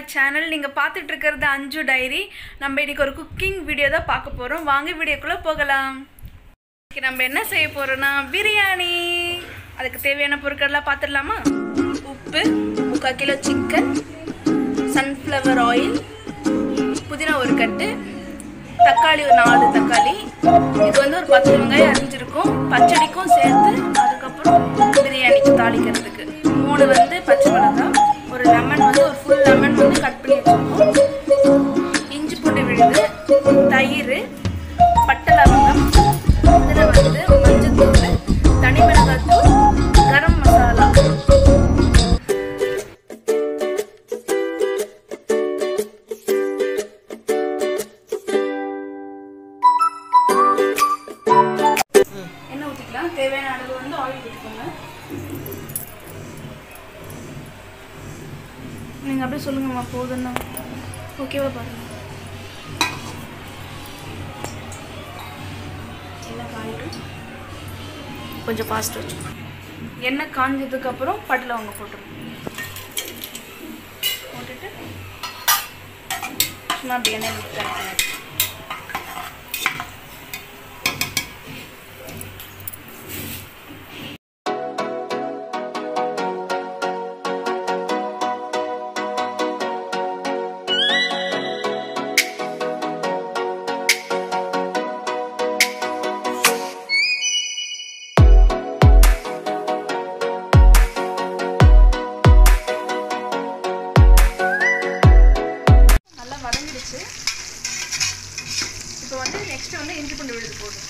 Channel நீங்கள் பார்த்துட்டு இருக்கிறது அஞ்சு டைரி நம்ம இன்னைக்கு ஒரு குக்கிங் வீடியோ தான் பார்க்க போகிறோம் வாங்க வீடியோக்குள்ளே போகலாம் இன்னைக்கு நம்ம என்ன செய்ய போகிறோம்னா பிரியாணி அதுக்கு தேவையான பொருட்கள்லாம் பார்த்துடலாமா உப்பு முக்கால் கிலோ சிக்கன் சன்ஃப்ளவர் ஆயில் புதினா ஒரு கட்டு தக்காளி ஒரு நாலு தக்காளி இது வந்து ஒரு பத்து வெங்காயம் அரிஞ்சிருக்கும் பச்சடிக்கும் சேர்த்து அதுக்கப்புறம் பிரியாணிக்கு தாளிக்கிறதுக்கு மூணு வந்து பச்சை மிளகாய் ஒரு லெமன் வந்து ஒரு ஃபுல் லெமன் வந்து கட் பண்ணி வச்சுருக்கோம் இஞ்சி பூண்டு விழுது தயிர் பட்டை லவங்கம் இதில் வந்து மஞ்சத்தூள் தனி மிளகாத்தூள் கரம் மசாலா எண்ணெய் ஊற்றிக்கலாம் தேவையான அளவு வந்து ஆயில் ஊற்றிக்கோங்க நீங்கள் அப்படியே சொல்லுங்கம்மா போதுன்னா ஓகேவா பாருங்க எண்ணெய் காயிடும் கொஞ்சம் ஃபாஸ்ட் வச்சு எண்ணெய் காஞ்சதுக்கப்புறம் பட்டில் அவங்க போட்டுருங்க போட்டுட்டு சும்மா அப்படி எண்ணெய் விட்டு நல்லா வதங்கிடுச்சு இப்போ வந்து நெக்ஸ்ட் வந்து இஞ்சி பூண்டு விழுது போடும்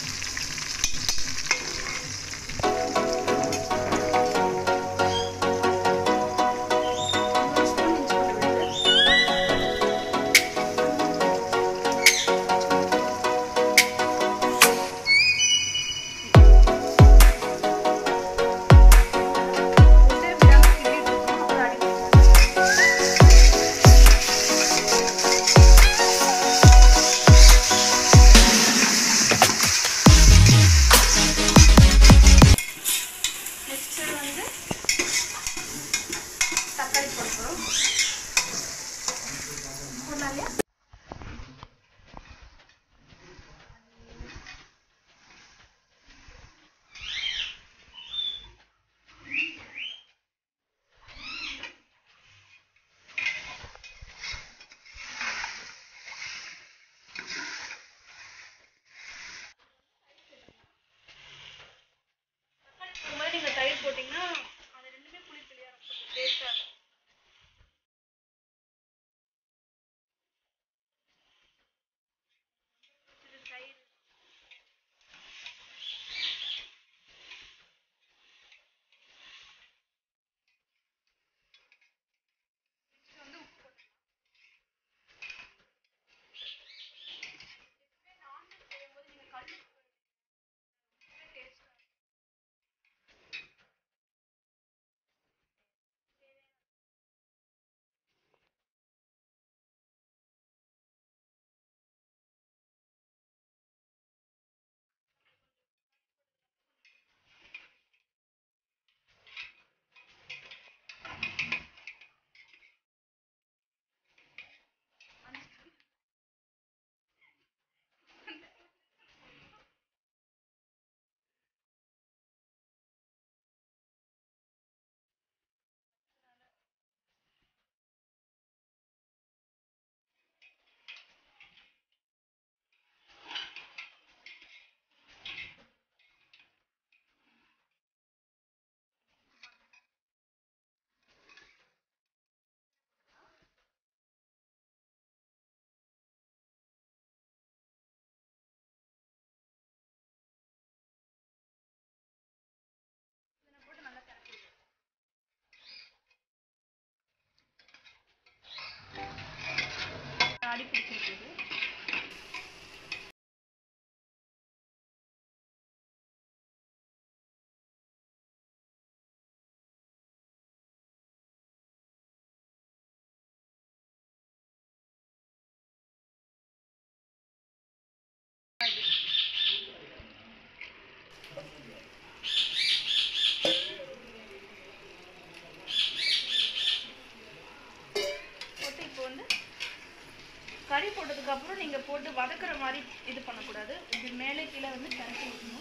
மாதிரி இது பண்ணக்கூடாது இப்படி மேலே கீழே வந்து கரண்டி விடணும்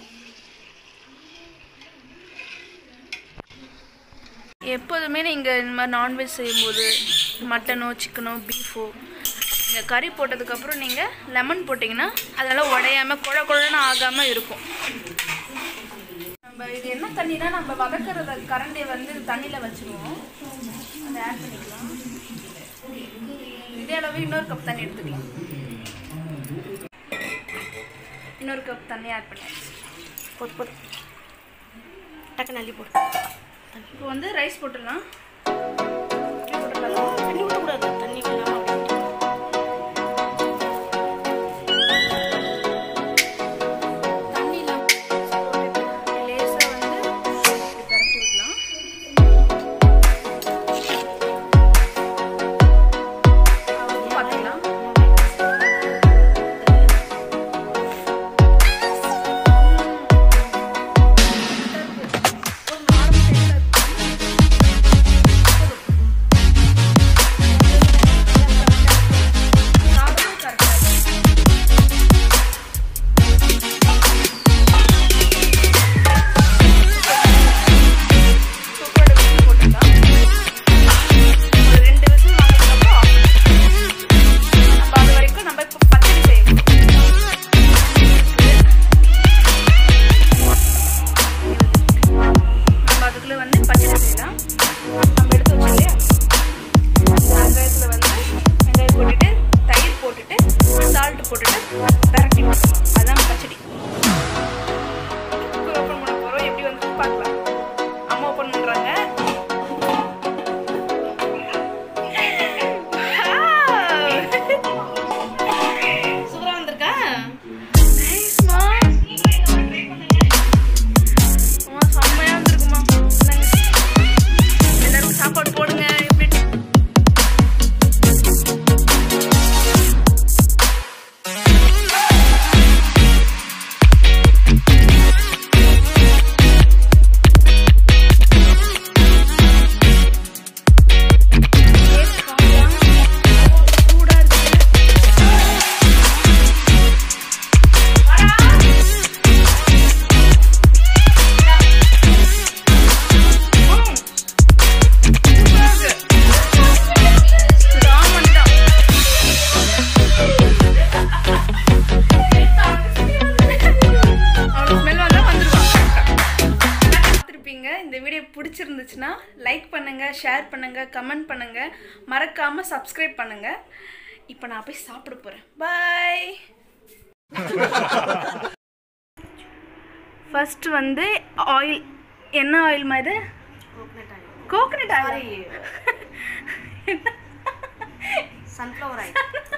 எப்போதுமே நீங்கள் இந்த மாதிரி நான்வெஜ் செய்யும்போது மட்டனோ சிக்கனோ பீஃபோ நீங்கள் கறி போட்டதுக்கப்புறம் நீங்கள் லெமன் போட்டிங்கன்னா அதெல்லாம் உடையாமல் குழ குழன்னு ஆகாமல் இருக்கும் நம்ம இது என்ன தண்ணினா நம்ம வதக்கிறத கரண்டியை வந்து தண்ணியில் வச்சுருவோம் அதை ஆட் பண்ணிக்கலாம் இதே அளவு இன்னொரு கப் தண்ணி எடுத்துக்கலாம் இன்னொரு கப் தண்ணி ஆட் பண்ணியாச்சு போட்டு போட்டு டக்குன்னு அள்ளி போடு இப்போ வந்து ரைஸ் போட்டுடலாம் தண்ணி விடக்கூடாது தண்ணி வேணாம் தண்ணியில் லேசாக வந்து இப்படி பரட்டி விடலாம் உப்பு பார்த்துக்கலாம் ஒரு நார்மல் டேஸ்ட்டாக இருக்கும் காரமும் கரெக்டாக இருக்கும் குக்கரோட விசில் போட்டுக்கலாம் ஒரு ரெண்டு விசில் வாங்கினதுக்கப்புறம் off பண்ணிக்கலாம். நம்ம அது வரைக்கும் நம்ம இப்போ பச்சடி செய்யணும் நம்ம அதுக்குள்ள வந்து பச்சடி செய்யலாம் நம்ம எடுத்து வச்சோம் இல்லையா வெங்காயத்தில் வந்து வெங்காயம் போட்டுட்டு தயிர் போட்டுட்டு சால்ட் போட்டுட்டு பரட்டி விட்டுறணும் அதான் பச்சடி குக்கர் ஓப்பன் பண்ண போகிறோம் எப்படி வந்து பார்க்கலாம் அம்மா ஓப்பன் பண்ணுறாங்க சூப்பரா வந்திருக்கா செம்மையாக இருந்திருக்குமா இந்தாங்க. எல்லாருக்கும் சாப்பாடு போடுங்க எப்படி சூடாக இருக்கு இந்த வீடியோ பிடிச்சிருந்துச்சுன்னா லைக் பண்ணுங்க ஷேர் பண்ணுங்க கமெண்ட் பண்ணுங்க மறக்காம சப்ஸ்கிரைப் பண்ணுங்க இப்போ நான் போய் சாப்பிட போறேன் பாய் ஃபர்ஸ்ட் வந்து ஆயில் என்ன ஆயில் மாதிரி கோகனட் ஆயில் சன்ஃப்ளவர் ஆயில்